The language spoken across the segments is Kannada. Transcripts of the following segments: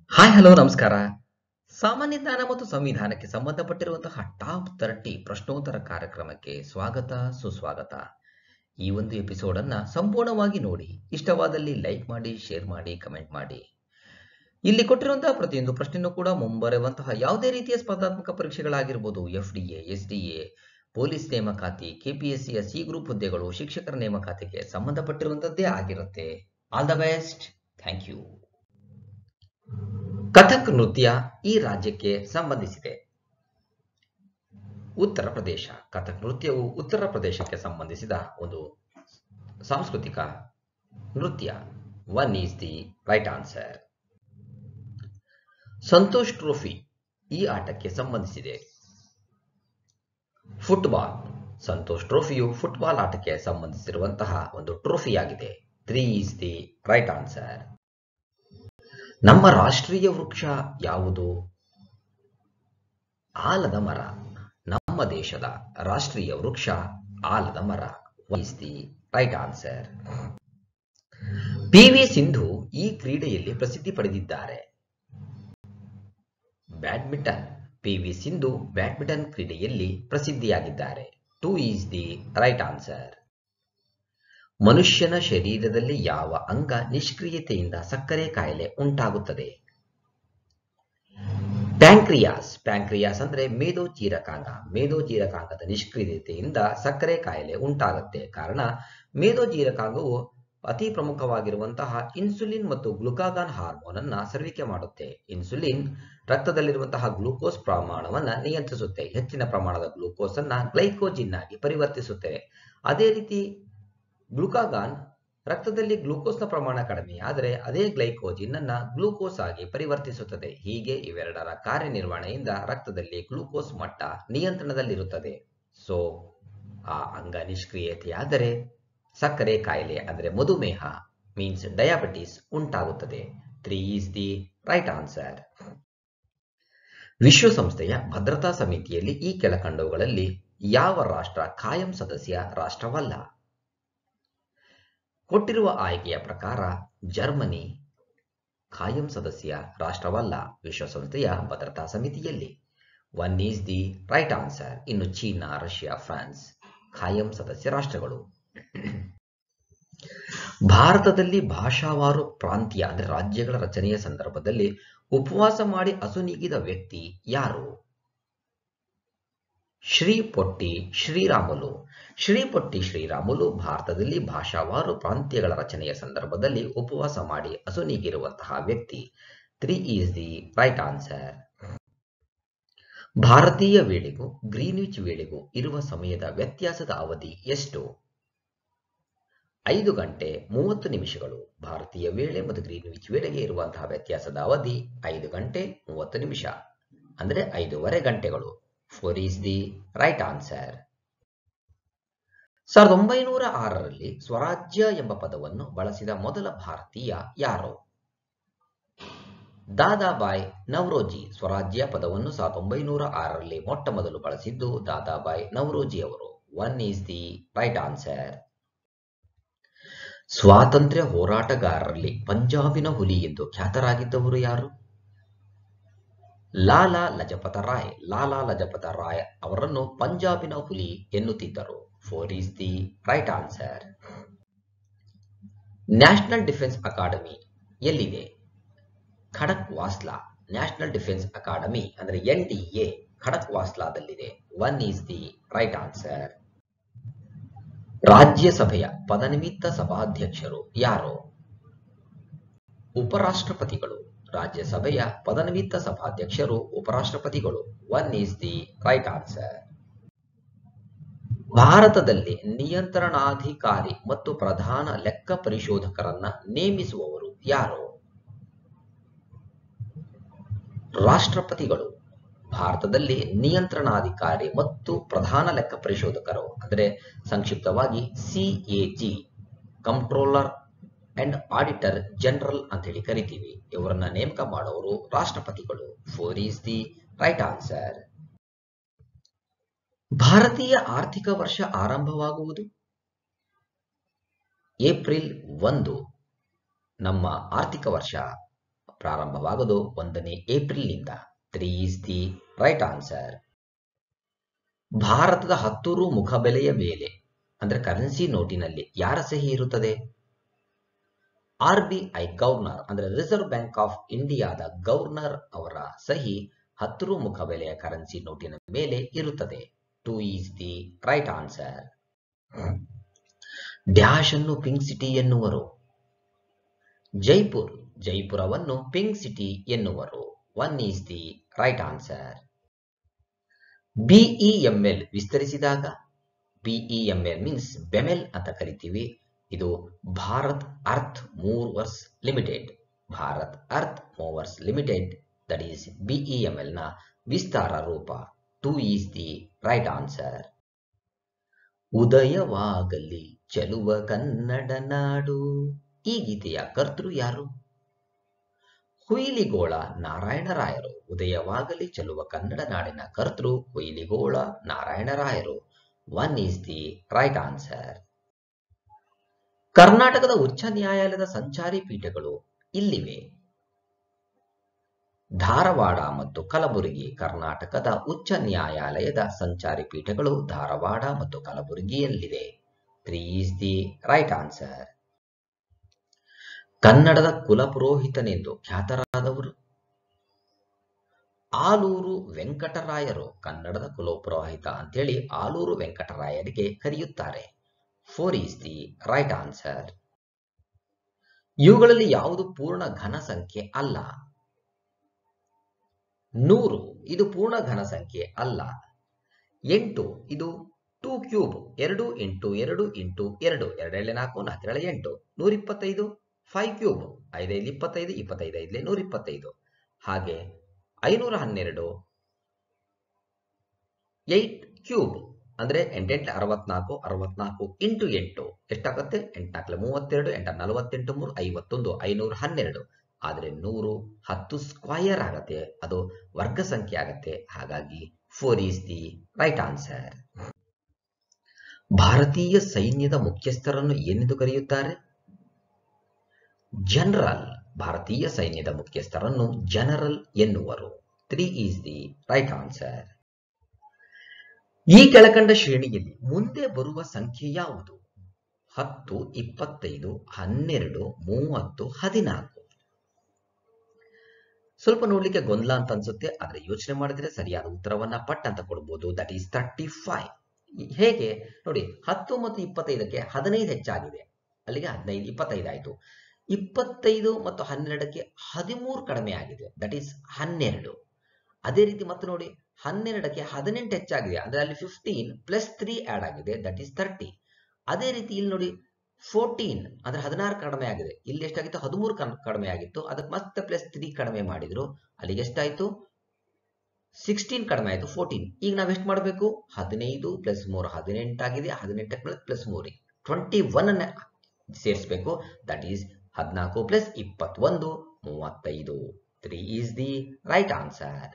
ಹಾಯ್ ಹಲೋ ನಮಸ್ಕಾರ ಸಾಮಾನ್ಯ ಜ್ಞಾನ ಮತ್ತು ಸಂವಿಧಾನಕ್ಕೆ ಸಂಬಂಧಪಟ್ಟಿರುವಂತಹ ಟಾಪ್ ತರ್ಟಿ ಪ್ರಶ್ನೋತ್ತರ ಕಾರ್ಯಕ್ರಮಕ್ಕೆ ಸ್ವಾಗತ ಸುಸ್ವಾಗತ ಈ ಒಂದು ಎಪಿಸೋಡ್ ಅನ್ನ ಸಂಪೂರ್ಣವಾಗಿ ನೋಡಿ ಇಷ್ಟವಾದಲ್ಲಿ ಲೈಕ್ ಮಾಡಿ ಶೇರ್ ಮಾಡಿ ಕಮೆಂಟ್ ಮಾಡಿ ಇಲ್ಲಿ ಕೊಟ್ಟಿರುವಂತಹ ಪ್ರತಿಯೊಂದು ಪ್ರಶ್ನೆಯೂ ಕೂಡ ಮುಂಬರುವಂತಹ ಯಾವುದೇ ರೀತಿಯ ಸ್ಪರ್ಧಾತ್ಮಕ ಪರೀಕ್ಷೆಗಳಾಗಿರ್ಬೋದು F D A S D A police ನೇಮಕಾತಿ ಕೆಪಿಎಸ್ಸಿಯ ಸಿ ಗ್ರೂಪ್ ಹುದ್ದೆಗಳು ಶಿಕ್ಷಕರ ನೇಮಕಾತಿಗೆ ಸಂಬಂಧಪಟ್ಟಿರುವಂತದ್ದೇ ಆಗಿರುತ್ತೆ all the best thank you Kathak ನೃತ್ಯ ಈ ರಾಜ್ಯಕ್ಕೆ ಸಂಬಂಧಿಸಿದೆ ಉತ್ತರ ಪ್ರದೇಶ ಕಥಕ್ ನೃತ್ಯವು ಉತ್ತರ ಪ್ರದೇಶಕ್ಕೆ ಸಂಬಂಧಿಸಿದ ಒಂದು ಸಾಂಸ್ಕೃತಿಕ ನೃತ್ಯ one is the right answer Santosh trophy ಈ ಆಟಕ್ಕೆ ಸಂಬಂಧಿಸಿದೆ ಫುಟ್ಬಾಲ್ ಸಂತೋಷ್ ಟ್ರೋಫಿಯು ಫುಟ್ಬಾಲ್ ಆಟಕ್ಕೆ ಸಂಬಂಧಿಸಿರುವಂತಹ ಒಂದು ಟ್ರೋಫಿಯಾಗಿದೆ three is the right answer ನಮ್ಮ ರಾಷ್ಟ್ರೀಯ ವೃಕ್ಷ ಯಾವುದು ಆಲದ ಮರ ನಮ್ಮ ದೇಶದ ರಾಷ್ಟ್ರೀಯ ವೃಕ್ಷ ಆಲದ ಮರ is the right answer P V Sindhu ಈ ಕ್ರೀಡೆಯಲ್ಲಿ ಪ್ರಸಿದ್ಧಿ ಪಡೆದಿದ್ದಾರೆ badminton P V Sindhu badminton ಕ್ರೀಡೆಯಲ್ಲಿ ಪ್ರಸಿದ್ಧಿಯಾಗಿದ್ದಾರೆ two is the right answer ಮನುಷ್ಯನ ಶರೀರದಲ್ಲಿ ಯಾವ ಅಂಗ ನಿಷ್ಕ್ರಿಯತೆಯಿಂದ ಸಕ್ಕರೆ ಕಾಯಿಲೆ ಉಂಟಾಗುತ್ತದೆ ಪ್ಯಾಂಕ್ರಿಯಾಸ್ ಪ್ಯಾಂಕ್ರಿಯಾಸ್ ಅಂದ್ರೆ ಮೇದೋಜೀರಕಾಂಗ ಮೇದೋಜೀರಕಾಂಗದ ನಿಷ್ಕ್ರಿಯತೆಯಿಂದ ಸಕ್ಕರೆ ಕಾಯಿಲೆ ಉಂಟಾಗುತ್ತೆ ಕಾರಣ ಮೇದೋಜೀರಕಾಂಗವು ಅತಿ ಪ್ರಮುಖವಾಗಿರುವಂತಹ ಇನ್ಸುಲಿನ್ ಮತ್ತು ಗ್ಲುಕಾಗಾನ್ ಹಾರ್ಮೋನ್ ಅನ್ನ ಸರಳಿಕೆ ಮಾಡುತ್ತೆ ಇನ್ಸುಲಿನ್ ರಕ್ತದಲ್ಲಿರುವಂತಹ ಗ್ಲೂಕೋಸ್ ಪ್ರಮಾಣವನ್ನ ನಿಯಂತ್ರಿಸುತ್ತೆ ಹೆಚ್ಚಿನ ಪ್ರಮಾಣದ ಗ್ಲೂಕೋಸ್ ಅನ್ನ ಗ್ಲೈಕೋಜಿನ್ ಆಗಿ ಪರಿವರ್ತಿಸುತ್ತವೆ ಅದೇ ರೀತಿ ಗ್ಲುಕಾಗಾನ್ ರಕ್ತದಲ್ಲಿ ಗ್ಲೂಕೋಸ್ನ ಪ್ರಮಾಣ ಕಡಿಮೆ ಆದರೆ ಅದೇ ಗ್ಲೈಕೋಜಿನ್ ಅನ್ನ ಗ್ಲೂಕೋಸ್ ಆಗಿ ಪರಿವರ್ತಿಸುತ್ತದೆ ಹೀಗೆ ಇವೆರಡರ ಕಾರ್ಯನಿರ್ವಹಣೆಯಿಂದ ರಕ್ತದಲ್ಲಿ ಗ್ಲೂಕೋಸ್ ಮಟ್ಟ ನಿಯಂತ್ರಣದಲ್ಲಿರುತ್ತದೆ ಸೊ ಆ ಅಂಗ ನಿಷ್ಕ್ರಿಯತೆಯಾದರೆ ಸಕ್ಕರೆ ಕಾಯಿಲೆ ಅಂದರೆ ಮಧುಮೇಹ ಮೀನ್ಸ್ ಡಯಾಬಿಟಿಸ್ ಉಂಟಾಗುತ್ತದೆ three is the right answer ವಿಶ್ವಸಂಸ್ಥೆಯ ಭದ್ರತಾ ಸಮಿತಿಯಲ್ಲಿ ಈ ಕೆಳಕಂಡವುಗಳಲ್ಲಿ ಯಾವ ರಾಷ್ಟ್ರ ಕಾಯಂ ಸದಸ್ಯ ರಾಷ್ಟ್ರವಲ್ಲ ಕೊಟ್ಟಿರುವ ಆಯ್ಕೆಯ ಪ್ರಕಾರ ಜರ್ಮನಿ ಖಾಯಂ ಸದಸ್ಯ ರಾಷ್ಟ್ರವಲ್ಲ ವಿಶ್ವಸಂಸ್ಥೆಯ ಭದ್ರತಾ ಸಮಿತಿಯಲ್ಲಿ one is the right answer ಇನ್ನು ಚೀನಾ ರಷ್ಯಾ ಫ್ರಾನ್ಸ್ ಖಾಯಂ ಸದಸ್ಯ ರಾಷ್ಟ್ರಗಳು ಭಾರತದಲ್ಲಿ ಭಾಷಾವಾರು ಪ್ರಾಂತ್ಯ ಅಂದರೆ ರಾಜ್ಯಗಳ ರಚನೆಯ ಸಂದರ್ಭದಲ್ಲಿ ಉಪವಾಸ ಮಾಡಿ ಅಸುನೀಗಿದ ವ್ಯಕ್ತಿ ಯಾರು ಶ್ರೀ ಪೊಟ್ಟಿ ಶ್ರೀರಾಮುಲು ಶ್ರೀ ಪೊಟ್ಟಿ ಶ್ರೀರಾಮುಲು ಭಾರತದಲ್ಲಿ ಭಾಷಾವಾರು ಪ್ರಾಂತ್ಯಗಳ ರಚನೆಯ ಸಂದರ್ಭದಲ್ಲಿ ಉಪವಾಸ ಮಾಡಿ ಅಸುನೀಗಿರುವಂತಹ ವ್ಯಕ್ತಿ three is the right answer ಭಾರತೀಯ ವೇಳೆಗೂ ಗ್ರೀನ್ವಿಚ್ ವೇಳೆಗೂ ಇರುವ ಸಮಯದ ವ್ಯತ್ಯಾಸದ ಅವಧಿ ಎಷ್ಟು ಐದು ಗಂಟೆ ಮೂವತ್ತು ನಿಮಿಷಗಳು ಭಾರತೀಯ ವೇಳೆ ಮತ್ತು ಗ್ರೀನ್ವಿಚ್ ವೇಳೆಗೆ ಇರುವಂತಹ ವ್ಯತ್ಯಾಸದ ಅವಧಿ ಐದು ಗಂಟೆ ಮೂವತ್ತು ನಿಮಿಷ ಅಂದರೆ ಐದೂವರೆ ಗಂಟೆಗಳು four is the right answer ಸಾವಿರದ ಒಂಬೈನೂರ ಆರರಲ್ಲಿ ಸ್ವರಾಜ್ಯ ಎಂಬ ಪದವನ್ನು ಬಳಸಿದ ಮೊದಲ ಭಾರತೀಯ ಯಾರು ದಾದಾಬಾಯ್ ನವರೋಜಿ ಸ್ವರಾಜ್ಯ ಪದವನ್ನು ಸಾವಿರದ ಒಂಬೈನೂರ ಆರರಲ್ಲಿ ಮೊಟ್ಟ ಮೊದಲು ಬಳಸಿದ್ದು ದಾದಾಬಾಯ್ ನವರೋಜಿ ಅವರು one is the right answer ಸ್ವಾತಂತ್ರ್ಯ ಹೋರಾಟಗಾರರಲ್ಲಿ ಪಂಜಾಬಿನ ಹುಲಿ ಎಂದು ಖ್ಯಾತರಾಗಿದ್ದವರು ಯಾರು ಲಾಲಾ ಲಜಪತ ರಾಯ್ ಲಾಲಾ ಲಜಪತ ರಾಯ್ ಅವರನ್ನು ಪಂಜಾಬಿನ ಹುಲಿ ಎನ್ನುತ್ತಿದ್ದರು four is the right answer national defence academy ಎಲ್ಲಿದೆ Khadakwasla national defence academy ಅಂದ್ರೆ ಎನ್ ಡಿ ಎ ಖಡಕ್ ವಾಸ್ಲಾದಲ್ಲಿದೆ one is the right answer ರಾಜ್ಯಸಭೆಯ ಪದನಿಮಿತ್ತ ಸಭಾಧ್ಯಕ್ಷರು ಯಾರು ಉಪರಾಷ್ಟ್ರಪತಿಗಳು ರಾಜ್ಯಸಭೆಯ ಪದನಿಮಿತ್ತ ಸಭಾಧ್ಯಕ್ಷರು ಉಪರಾಷ್ಟ್ರಪತಿಗಳು one is the right answer ಭಾರತದಲ್ಲಿ ನಿಯಂತ್ರಣಾಧಿಕಾರಿ ಮತ್ತು ಪ್ರಧಾನ ಲೆಕ್ಕ ಪರಿಶೋಧಕರನ್ನ ನೇಮಿಸುವವರು ಯಾರು ರಾಷ್ಟ್ರಪತಿಗಳು ಭಾರತದಲ್ಲಿ ನಿಯಂತ್ರಣಾಧಿಕಾರಿ ಮತ್ತು ಪ್ರಧಾನ ಲೆಕ್ಕ ಪರಿಶೋಧಕರು ಅಂದರೆ ಸಂಕ್ಷಿಪ್ತವಾಗಿ CAG controller and auditor general ಅಂತ ಹೇಳಿ ಕರಿತೀವಿ ಇವರನ್ನ ನೇಮಕ ಮಾಡೋರು ರಾಷ್ಟ್ರಪತಿಗಳು four is the right answer ಭಾರತೀಯ ಆರ್ಥಿಕ ವರ್ಷ ಆರಂಭವಾಗುವುದು ಏಪ್ರಿಲ್ ಒಂದು ನಮ್ಮ ಆರ್ಥಿಕ ವರ್ಷ ಪ್ರಾರಂಭವಾಗೋದು ಒಂದನೇ ಏಪ್ರಿಲ್ನಿಂದ three is the right answer ಭಾರತದ ಹತ್ತು ರು ಮುಖಬೆಲೆಯ ಮೇಲೆ ಅಂದ್ರೆ ಕರೆನ್ಸಿ ನೋಟಿನಲ್ಲಿ ಯಾರ ಸಹಿ ಇರುತ್ತದೆ ಆರ್ ಬಿ ಐ ಗವರ್ನರ್ ಅಂದ್ರೆ ರಿಸರ್ವ್ ಬ್ಯಾಂಕ್ ಆಫ್ ಇಂಡಿಯಾದ ಗವರ್ನರ್ ಅವರ ಸಹಿ ಹತ್ತು ರು ಮುಖಬೆಲೆಯ ಕರೆನ್ಸಿ ನೋಟಿನ ಮೇಲೆ ಇರುತ್ತದೆ two is the right answer dash ಅನ್ನು ಪಿಂಕ್ ಸಿಟಿ ಎನ್ನುವರು ಜೈಪುರ್ ಜೈಪುರವನ್ನು ಪಿಂಕ್ ಸಿಟಿ ಎನ್ನುವರು one is the right answer BEML ವಿಸ್ತರಿಸಿದಾಗ ಬಿಇಎಂಎಲ್ ಮೀನ್ಸ್ ಬೆಮೆಲ್ ಅಂತ ಕರಿತೀವಿ ಇದು Bharat earth movers limited Bharat earth movers limited that is BEML ನ ವಿಸ್ತಾರ ರೂಪ two is the right answer ಉದಯವಾಗಲಿ ಚಲುವ ಕನ್ನಡ ನಾಡು ಈ ಗೀತೆಯ ಕರ್ತೃ ಯಾರು ಹುಯಿಲಿಗೋಳ ನಾರಾಯಣರಾಯರು ಉದಯವಾಗಲಿ ಚಲುವ ಕನ್ನಡ ನಾಡಿನ ಕರ್ತೃ ಹುಯಿಲಿಗೋಳ ನಾರಾಯಣರಾಯರು one is the right answer ಕರ್ನಾಟಕದ ಉಚ್ಚ ನ್ಯಾಯಾಲಯದ ಸಂಚಾರಿ ಪೀಠಗಳು ಇಲ್ಲಿವೆ ಧಾರವಾಡ ಮತ್ತು ಕಲಬುರಗಿ ಕರ್ನಾಟಕದ ಉಚ್ಚ ನ್ಯಾಯಾಲಯದ ಸಂಚಾರಿ ಪೀಠಗಳು ಧಾರವಾಡ ಮತ್ತು ಕಲಬುರಗಿಯಲ್ಲಿವೆ three is the right answer ಕನ್ನಡದ ಕುಲಪುರೋಹಿತನೆಂದು ಖ್ಯಾತರಾದವರು ಆಲೂರು ವೆಂಕಟರಾಯರು ಕನ್ನಡದ ಕುಲಪುರೋಹಿತ ಅಂತೇಳಿ ಆಲೂರು ವೆಂಕಟರಾಯರಿಗೆ ಕರೆಯುತ್ತಾರೆ four is the right answer ಇವುಗಳಲ್ಲಿ ಯಾವುದು ಪೂರ್ಣ ಘನ ಸಂಖ್ಯೆ ಅಲ್ಲ ನೂರು ಇದು ಪೂರ್ಣ ಘನ ಸಂಖ್ಯೆ ಅಲ್ಲ ಎಂಟು ಇದು ಟೂ ಕ್ಯೂಬ್ ಎರಡು ಇಂಟು ಎರಡು ಇಂಟು ಎರಡು ಎರಡೆರಳೆ ನಾಲ್ಕು ನಾಲ್ಕೆರಳೆ ಎಂಟು ನೂರ ಇಪ್ಪತ್ತೈದು ಫೈವ್ ಕ್ಯೂಬ್ ಐದೈದು ಇಪ್ಪತ್ತೈದು ಇಪ್ಪತ್ತೈದು ಐದಲೇ ನೂರ ಇಪ್ಪತ್ತೈದು ಹಾಗೆ ಐನೂರ ಹನ್ನೆರಡು ಏಟ್ ಕ್ಯೂಬ್ ಅಂದ್ರೆ ಎಂಟೆಂಟ್ಲೆ ಅರವತ್ನಾಲ್ಕು ಅರವತ್ನಾಲ್ಕು ಇಂಟು ಎಂಟು ಎಷ್ಟಾಗುತ್ತೆ ಎಂಟ್ನಾಲ್ಕಲೆ ಮೂವತ್ತೆರಡು ಎಂಟ ನಲವತ್ತೆಂಟು ಮೂರು ಐವತ್ತೊಂದು ಐನೂರ ಹನ್ನೆರಡು ಆದರೆ ನೂರು ಹತ್ತು ಸ್ಕ್ವಯರ್ ಆಗತ್ತೆ ಅದು ವರ್ಗ ಸಂಖ್ಯೆ ಆಗತ್ತೆ ಹಾಗಾಗಿ four is the right answer ಭಾರತೀಯ ಸೈನ್ಯದ ಮುಖ್ಯಸ್ಥರನ್ನು ಏನೆಂದು ಕರೆಯುತ್ತಾರೆ ಜನರಲ್ ಭಾರತೀಯ ಸೈನ್ಯದ ಮುಖ್ಯಸ್ಥರನ್ನು ಜನರಲ್ ಎನ್ನುವರು three is the right answer ಈ ಕೆಳಕಂಡ ಶ್ರೇಣಿಯಲ್ಲಿ ಮುಂದೆ ಬರುವ ಸಂಖ್ಯೆ ಯಾವುದು ಹತ್ತು ಇಪ್ಪತ್ತೈದು ಹನ್ನೆರಡು ಮೂವತ್ತು ಹದಿನಾಲ್ಕು ಸ್ವಲ್ಪ ನೋಡ್ಲಿಕ್ಕೆ ಗೊಂದಲ ಅಂತ ಅನ್ಸುತ್ತೆ ಆದ್ರೆ ಯೋಚನೆ ಮಾಡಿದ್ರೆ ಸರಿಯಾದ ಉತ್ತರವನ್ನ ಪಟ್ ಅಂತ ಕೊಡ್ಬೋದು ದಟ್ ಈಸ್ ತರ್ಟಿ ಫೈವ್ ಹೇಗೆ ನೋಡಿ ಹತ್ತು ಮತ್ತು ಇಪ್ಪತ್ತೈದಕ್ಕೆ ಹದಿನೈದು ಹೆಚ್ಚಾಗಿದೆ ಅಲ್ಲಿಗೆ ಹದಿನೈದು ಇಪ್ಪತ್ತೈದು ಆಯ್ತು ಇಪ್ಪತ್ತೈದು ಮತ್ತು ಹನ್ನೆರಡಕ್ಕೆ ಹದಿಮೂರು ಕಡಿಮೆ ಆಗಿದೆ ದಟ್ ಈಸ್ ಹನ್ನೆರಡು ಅದೇ ರೀತಿ ಮತ್ತೆ ನೋಡಿ ಹನ್ನೆರಡಕ್ಕೆ ಹದಿನೆಂಟು ಹೆಚ್ಚಾಗಿದೆ ಅಂದ್ರೆ ಅಲ್ಲಿ ಫಿಫ್ಟೀನ್ ಪ್ಲಸ್ ತ್ರೀ ಆಡ್ ಆಗಿದೆ ದಟ್ ಈಸ್ ತರ್ಟಿ ಅದೇ ರೀತಿ ಇಲ್ಲಿ ನೋಡಿ ಫೋರ್ಟೀನ್ ಅಂದ್ರೆ ಹದಿನಾರು ಕಡಿಮೆ ಆಗಿದೆ ಇಲ್ಲಿ ಎಷ್ಟಾಗಿತ್ತು ಹದಿಮೂರು ಕಡಿಮೆ ಆಗಿತ್ತು ಅದಕ್ಕೆ ಮತ್ತೆ ಪ್ಲಸ್ ತ್ರೀ ಕಡಿಮೆ ಮಾಡಿದ್ರು ಅಲ್ಲಿಗೆ ಎಷ್ಟಾಯ್ತು ಸಿಕ್ಸ್ಟೀನ್ ಕಡಿಮೆ ಆಯ್ತು ಫೋರ್ಟೀನ್ ಈಗ ನಾವು ಎಷ್ಟು ಮಾಡಬೇಕು ಹದಿನೈದು ಪ್ಲಸ್ ಮೂರು ಹದಿನೆಂಟಾಗಿದೆ ಹದಿನೆಂಟಕ್ಕೆ ಪ್ಲಸ್ ಮೂರು ಟ್ವೆಂಟಿ ಒನ್ ಅನ್ನ ಸೇರಿಸಬೇಕು ದಟ್ ಈಸ್ ಹದಿನಾಲ್ಕು ಪ್ಲಸ್ ಇಪ್ಪತ್ತೊಂದು ಮೂವತ್ತೈದು three is the right answer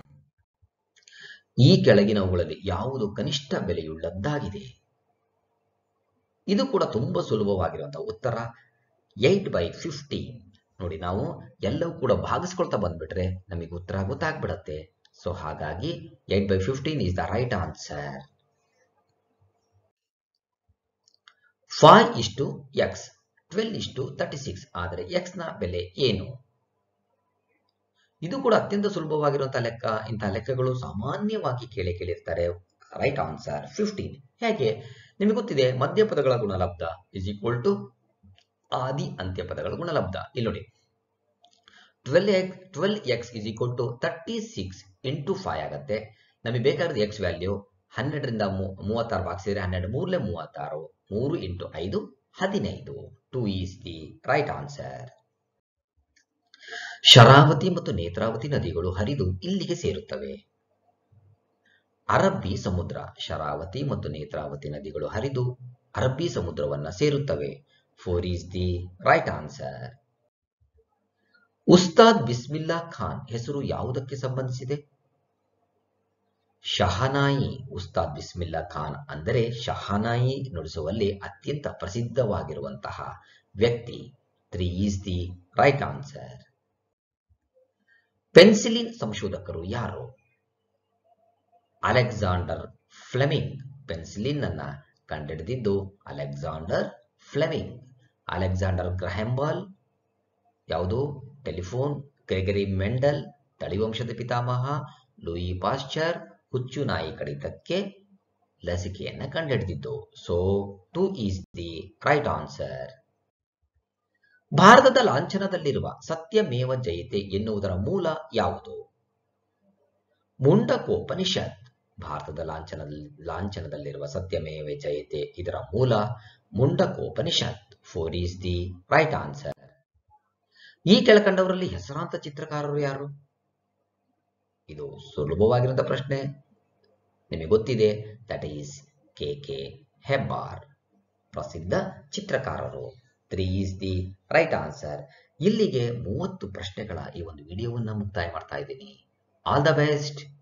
ಈ ಕೆಳಗಿನವುಗಳಲ್ಲಿ ಯಾವುದು ಕನಿಷ್ಠ ಬೆಲೆಯುಳ್ಳದ್ದಾಗಿದೆ ಇದು ಕೂಡ ತುಂಬಾ ಸುಲಭವಾಗಿರುವಂತಹ ಉತ್ತರ ಏಟ್ ಬೈ ಫಿಫ್ಟೀನ್ ನೋಡಿ ನಾವು ಎಲ್ಲವೂ ಕೂಡ ಭಾಗಿಸ್ಕೊಳ್ತಾ ಬಂದ್ಬಿಟ್ರೆ ನಮಗೆ ಉತ್ತರ ಗೊತ್ತಾಗ್ಬಿಡತ್ತೆ ಸೊ ಹಾಗಾಗಿ eight by fifteen is the right answer five ಇಷ್ಟು ಎಕ್ಸ್ ಟ್ವೆಲ್ ಇಷ್ಟು ತರ್ಟಿ ಸಿಕ್ಸ್ ಆದರೆ ಎಕ್ಸ್ ನ ಬೆಲೆ ಏನು ಇದು ಕೂಡ ಅತ್ಯಂತ ಸುಲಭವಾಗಿರುವಂತಹ ಲೆಕ್ಕ ಇಂತಹ ಲೆಕ್ಕಗಳು ಸಾಮಾನ್ಯವಾಗಿ ಕೇಳಿ ಕೇಳಿರ್ತಾರೆ ರೈಟ್ ಆನ್ಸರ್ ಫಿಫ್ಟೀನ್ ಹೇಗೆ ನಿಮಗೆ ಗೊತ್ತಿದೆ ಮಧ್ಯಪದಗಳ ಗುಣಲಬ್ಧ ಇಸ್ ಈಕ್ವಲ್ ಟು ಆದಿ ಅಂತ್ಯಪದಗಳ ಗುಣಲಬ್ಧ ಇಲ್ಲಿ ನೋಡಿ twelve X twelve X is equal to thirty six into five ಆಗತ್ತೆ ನಮಗೆ ಬೇಕಾದ ಎಕ್ಸ್ ವ್ಯಾಲ್ಯೂ ಹನ್ನೆರಡರಿಂದ ಮೂವತ್ತಾರು ಭಾಗಿಸಿದ್ರೆ ಹನ್ನೆರಡು ಮೂರಲೆ ಮೂವತ್ತಾರು ಮೂರು ಇಂಟು ಐದು ಹದಿನೈದು two is the right answer Sharavathi ಮತ್ತು ನೇತ್ರಾವತಿ ನದಿಗಳು ಹರಿದು ಇಲ್ಲಿಗೆ ಸೇರುತ್ತವೆ ಅರಬ್ಬಿ ಸಮುದ್ರ ಶರಾವತಿ ಮತ್ತು ನೇತ್ರಾವತಿ ನದಿಗಳು ಹರಿದು ಅರಬ್ಬಿ ಸಮುದ್ರವನ್ನ ಸೇರುತ್ತವೆ four is the right answer Ustad Bismillah Khan ಹೆಸರು ಯಾವುದಕ್ಕೆ ಸಂಬಂಧಿಸಿದೆ ಶಹನಾಯಿ ಉಸ್ತಾದ್ ಬಿಸ್ಮಿಲ್ಲಾ ಖಾನ್ ಅಂದರೆ ಶಹನಾಯಿ ನುಡಿಸುವಲ್ಲಿ ಅತ್ಯಂತ ಪ್ರಸಿದ್ಧವಾಗಿರುವಂತಹ ವ್ಯಕ್ತಿ three is the right answer penicillin ಸಂಶೋಧಕರು ಯಾರು ಅಲೆಕ್ಸಾಂಡರ್ ಫ್ಲೆಮಿಂಗ್ ಪೆನ್ಸಿಲಿನ್ ಅನ್ನ ಕಂಡುಹಿಡಿದಿದ್ದು ಅಲೆಕ್ಸಾಂಡರ್ ಫ್ಲೆಮಿಂಗ್ ಅಲೆಕ್ಸಾಂಡರ್ ಗ್ರಹೆಂಬಾಲ್ ಯಾವುದು ಟೆಲಿಫೋನ್ ಗ್ರೆಗರಿ ಮೆಂಡಲ್ ತಳಿವಂಶದ ಪಿತಾಮಹ ಲೂಯಿ ಪಾಶ್ಚರ್ ಹುಚ್ಚು ನಾಯಿ ಕಡಿತಕ್ಕೆ ಲಸಿಕೆಯನ್ನ ಕಂಡುಹಿಡಿದಿದ್ದು so two is the right answer ಭಾರತದ ಲಾಂಛನದಲ್ಲಿರುವ ಸತ್ಯಮೇವ ಜಯತೆ ಎನ್ನುವುದರ ಮೂಲ ಯಾವುದು ಮುಂಡಕೋಪನಿಷತ್ ಭಾರತದ ಲಾಂಛನದಲ್ಲಿ ಲಾಂಛನದಲ್ಲಿರುವ ಸತ್ಯಮೇವ ಜಯತೆ ಇದರ ಮೂಲ Mundakopanishad four is the right answer ಈ ಕೆಳಕಂಡವರಲ್ಲಿ ಹೆಸರಾಂತ ಚಿತ್ರಕಾರರು ಯಾರು ಇದು ಸುಲಭವಾಗಿರುವಂತ ಪ್ರಶ್ನೆ ನಿಮಗೆ ಗೊತ್ತಿದೆ that is K K Hebbar ಪ್ರಸಿದ್ಧ ಚಿತ್ರಕಾರರು three is the right answer ಇಲ್ಲಿಗೆ ಮೂವತ್ತು ಪ್ರಶ್ನೆಗಳ ಈ ಒಂದು ವಿಡಿಯೋವನ್ನು ಮುಕ್ತಾಯ ಮಾಡ್ತಾ ಇದ್ದೀನಿ ಆಲ್ ದ ಬೆಸ್ಟ್